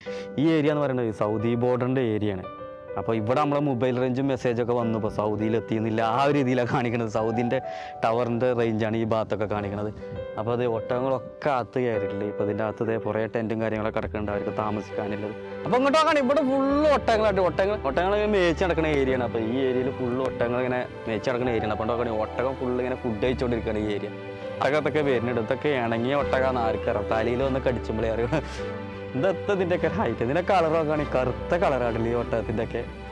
ഈ ഏരിയ എന്ന് പറയുന്നത് സൗദി ബോർഡറിൻ്റെ ഏരിയയാണ് അപ്പോൾ ഇവിടെ നമ്മളെ മൊബൈൽ റേഞ്ചും മെസ്സേജൊക്കെ വന്നു ഇപ്പോൾ സൗദിയിൽ എത്തിയെന്നില്ല ആ ഒരു രീതിയിലാണ് കാണിക്കുന്നത് സൗദിൻ്റെ ടവറിൻ്റെ റേഞ്ചാണ് ഈ ഭാഗത്തൊക്കെ കാണിക്കുന്നത് അപ്പോൾ അത് ഒട്ടകങ്ങളൊക്കെ അകത്ത് കയറിയിട്ടില്ല ഇപ്പോൾ ഇതിൻ്റെ അകത്ത് ഇതേ കുറേ ടെൻറ്റും കാര്യങ്ങളൊക്കെ കിടക്കുന്നുണ്ട് അവർക്ക് താമസിക്കാനുള്ളത് അപ്പോൾ ഇങ്ങോട്ട് നോക്കണം ഇവിടെ ഫുള്ള് ഒട്ടകങ്ങളായിട്ട് ഒട്ടകങ്ങൾ ഒട്ടകങ്ങൾ ഇങ്ങനെ മേച്ച് നടക്കുന്ന ഏരിയയാണ് അപ്പോൾ ഈ ഏരിയയിൽ ഫുള്ള് ഒട്ടകങ്ങൾ ഇങ്ങനെ മേച്ച് നടക്കുന്ന ഏരിയയാണ് അപ്പോൾ നോക്കണേ ഒട്ടകം ഫുള്ള് ഇങ്ങനെ ഫുഡ് കഴിച്ചുകൊണ്ടിരിക്കുകയാണ് ഈ ഏരിയ ഒട്ടകത്തൊക്കെ വരുന്നുണ്ട് ഇതൊക്കെ ഇണങ്ങിയ ഒട്ടകാന്ന് ആർക്കറിയാം തലയിൽ വന്ന് കടിച്ചുമ്പോഴേ അറിയണം ഇതെത്ത ഇതിൻ്റെയൊക്കെ ഹൈറ്റ് ഇതിൻ്റെ കളർ നോക്കുകയാണെങ്കിൽ കറുത്ത കളറാണില്ല ഈ ഒട്ടകത്തിൻ്റെ ഒക്കെ